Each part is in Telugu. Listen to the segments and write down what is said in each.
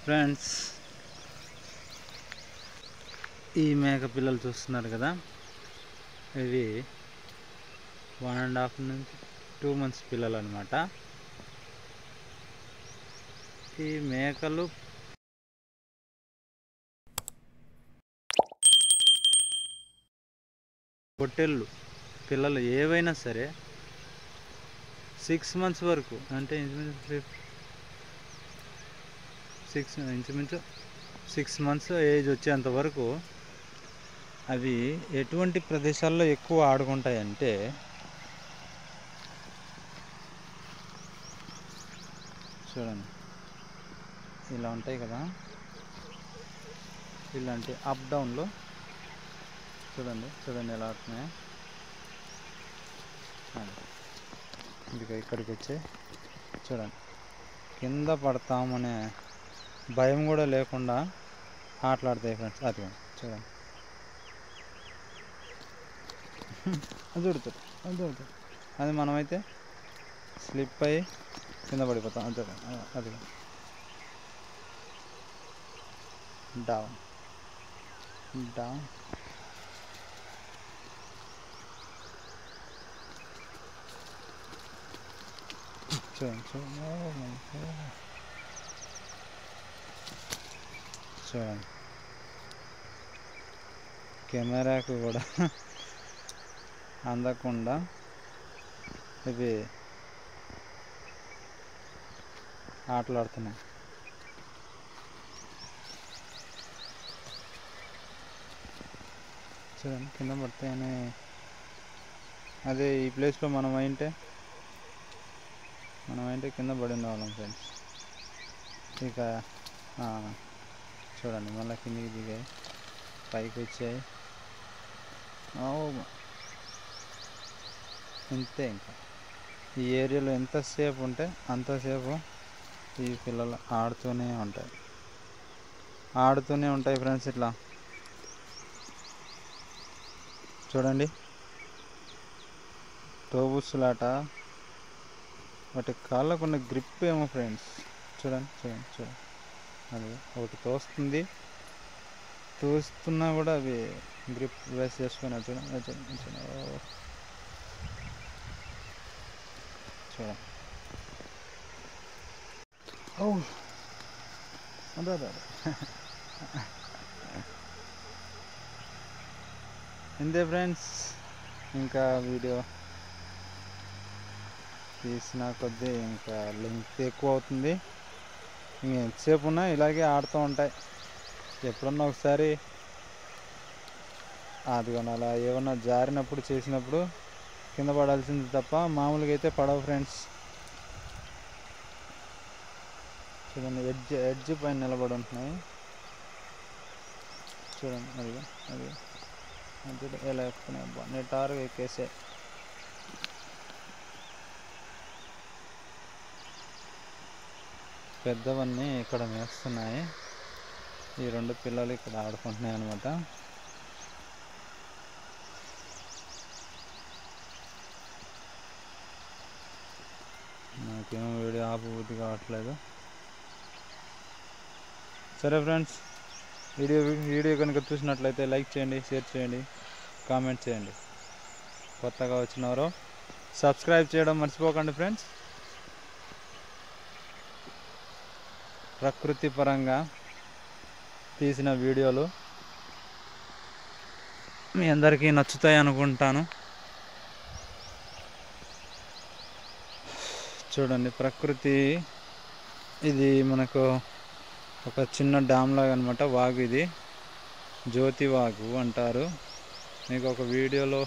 ఫ్రెండ్స్ ఈ మేక పిల్లలు చూస్తున్నారు కదా ఇవి వన్ అండ్ హాఫ్ నుంచి టూ మంత్స్ పిల్లలు అనమాట ఈ మేకలు పొట్టెళ్ళు పిల్లలు ఏవైనా సరే సిక్స్ మంత్స్ వరకు అంటే ఇంచుమించు సిక్స్ ఇంచుమించు సిక్స్ మంత్స్ ఏజ్ వచ్చేంత వరకు అవి ఎటువంటి ప్రదేశాల్లో ఎక్కువ ఆడుకుంటాయంటే చూడండి ఇలా ఉంటాయి కదా ఇలాంటి అప్ డౌన్లో చూడండి చూడండి ఎలా ఆడుతున్నాయి ఇదిగో ఇక్కడికి వచ్చి చూడండి కింద పడతామనే భయం కూడా లేకుండా ఆటలాడతాయి ఫ్రెండ్స్ అది చూడండి అది చూడుతుంది అది చూడుతుంది అది మనమైతే స్లిప్ అయ్యి కింద పడిపోతాం అది చూడండి అది డౌన్ డౌన్ చూడండి చూడండి ఓ మై గాడ్. చూడండి కెమెరాకు కూడా అందకుండా ఇవి ఆటలాడుతున్నాయి చూడండి కింద పడతాయని అదే ఈ ప్లేస్లో మనం అయింటే మనం అయితే కింద పడి ఉండేవాళ్ళం ఫ్రెండ్స్ ఇక ఆ, చూడండి మళ్ళీ కిందికి దిగాయి పైకి వచ్చాయి ఓ, ఇంతే ఇంకా ఈ ఏరియాలో ఎంతసేపు ఉంటే అంతసేపు ఈ పిల్లలు ఆడుతూనే ఉంటాయి ఆడుతూనే ఉంటాయి ఫ్రెండ్స్ ఇట్లా చూడండి తోబుస్సులాట వాటి కాళ్ళకు ఉన్న గ్రిప్ ఏమో ఫ్రెండ్స్ చూడండి చూడండి చూడండి అది ఒకటి తోస్తుంది తోస్తున్నా కూడా అవి గ్రిప్ వేసి చేసుకుని అది చూడండి అది చూడండి అది చూడండి ఓ. చూడండి ఓ అదే అదే అదే ఇంతే ఫ్రెండ్స్ ఇంకా వీడియో తీసిన కొద్దీ ఇంకా లెంగ్త్ ఎక్కువ అవుతుంది ఇంక ఎంతసేపు ఉన్నా ఇలాగే ఆడుతూ ఉంటాయి ఎప్పుడన్నా ఒకసారి అది అలా ఏమన్నా జారినప్పుడు చేసినప్పుడు కింద పడాల్సింది తప్ప మామూలుగా అయితే పడవు ఫ్రెండ్స్ చూడండి ఎడ్జ్ ఎడ్జ్ పైన నిలబడి ఉంటున్నాయి చూడండి అది అది అది ఎలా ఎక్కుతున్నాయి అబ్బా నెటారుగా ఎక్కేసాయి పెద్దవన్నీ ఇక్కడ మేస్తున్నాయి ఈ రెండు పిల్లలు ఇక్కడ ఆడుకుంటున్నాయి అనమాట నాకేమో వీడియో ఆపబుద్ధి కావట్లేదు సరే ఫ్రెండ్స్ వీడియో వీడియో కనుక చూసినట్లయితే లైక్ చేయండి షేర్ చేయండి కామెంట్ చేయండి కొత్తగా వచ్చినారో సబ్స్క్రైబ్ చేయడం మర్చిపోకండి ఫ్రెండ్స్ ప్రకృతి పరంగా తీసిన వీడియోలు మీ అందరికీ నచ్చుతాయి అనుకుంటాను చూడండి ప్రకృతి ఇది మనకు ఒక చిన్న డ్యామ్ లాగా అనమాట వాగు ఇది జ్యోతి వాగు అంటారు మీకు ఒక వీడియోలో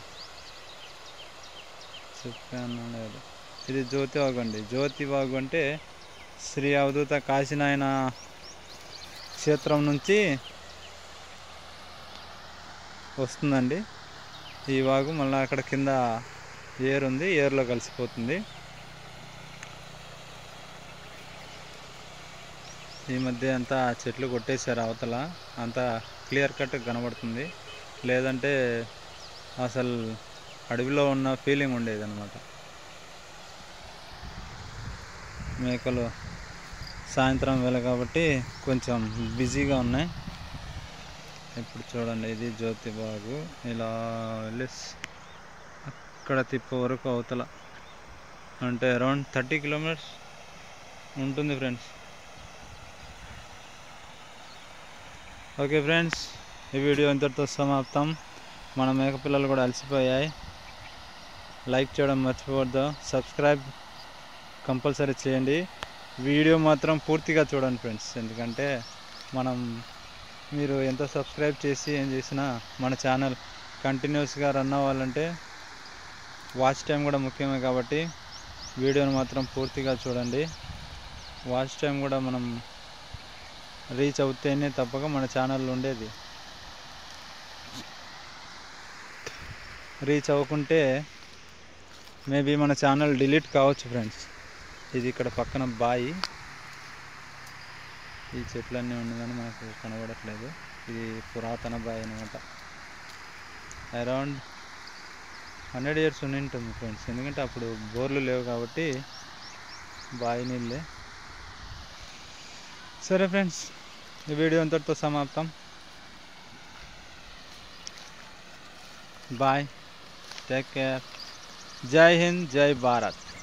చెప్పాను లేదు ఇది జ్యోతి వాగు అండి జ్యోతి వాగు అంటే శ్రీ అవధూత కాశీనాయన క్షేత్రం నుంచి వస్తుందండి ఈ వాగు మళ్ళీ అక్కడ కింద ఏరు ఉంది ఏరులో కలిసిపోతుంది ఈ మధ్య అంతా చెట్లు కొట్టేశారు అవతల అంతా క్లియర్ కట్ కనబడుతుంది లేదంటే అసలు అడవిలో ఉన్న ఫీలింగ్ ఉండేది అనమాట మేకలు సాయంత్రం వేళ కాబట్టి కొంచెం బిజీగా ఉన్నాయి ఇప్పుడు చూడండి ఇది జ్యోతిబాగు ఇలా వెళ్ళి స్- అక్కడ తిప్ప వరకు అవతల అంటే అరౌండ్ థర్టీ కిలోమీటర్స్ ఉంటుంది ఫ్రెండ్స్ ఓకే ఫ్రెండ్స్ ఈ వీడియో ఇంతటితో సమాప్తం మన మేకపిల్లలు కూడా అలసిపోయాయి లైక్ చేయడం మర్చిపోవద్దు సబ్స్క్రైబ్ కంపల్సరీ చేయండి వీడియో మాత్రం పూర్తిగా చూడండి ఫ్రెండ్స్ ఎందుకంటే మనం మీరు ఎంత సబ్స్క్రైబ్ చేసి ఏం చేసినా మన ఛానల్ కంటిన్యూస్గా రన్ అవ్వాలంటే వాచ్ టైం కూడా ముఖ్యమే కాబట్టి వీడియోని మాత్రం పూర్తిగా చూడండి వాచ్ టైం కూడా మనం రీచ్ అవుతేనే తప్పక మన ఛానల్ ఉండేది రీచ్ అవ్వకుంటే మేబీ మన ఛానల్ డిలీట్ కావచ్చు ఫ్రెండ్స్ ఇది ఇక్కడ పక్కన బాయి ఈ చెట్లన్నీ ఉన్నదని మనకు కనబడట్లేదు ఇది పురాతన బాయి అనమాట అరౌండ్ హండ్రెడ్ ఇయర్స్ ఉండి ఉంటుంది ఫ్రెండ్స్ ఎందుకంటే అప్పుడు బోర్లు లేవు కాబట్టి బావి నీళ్ళే సరే ఫ్రెండ్స్ ఈ వీడియో అంతటితో సమాప్తం బాయ్ టేక్ కేర్ జై హింద్ జై భారత్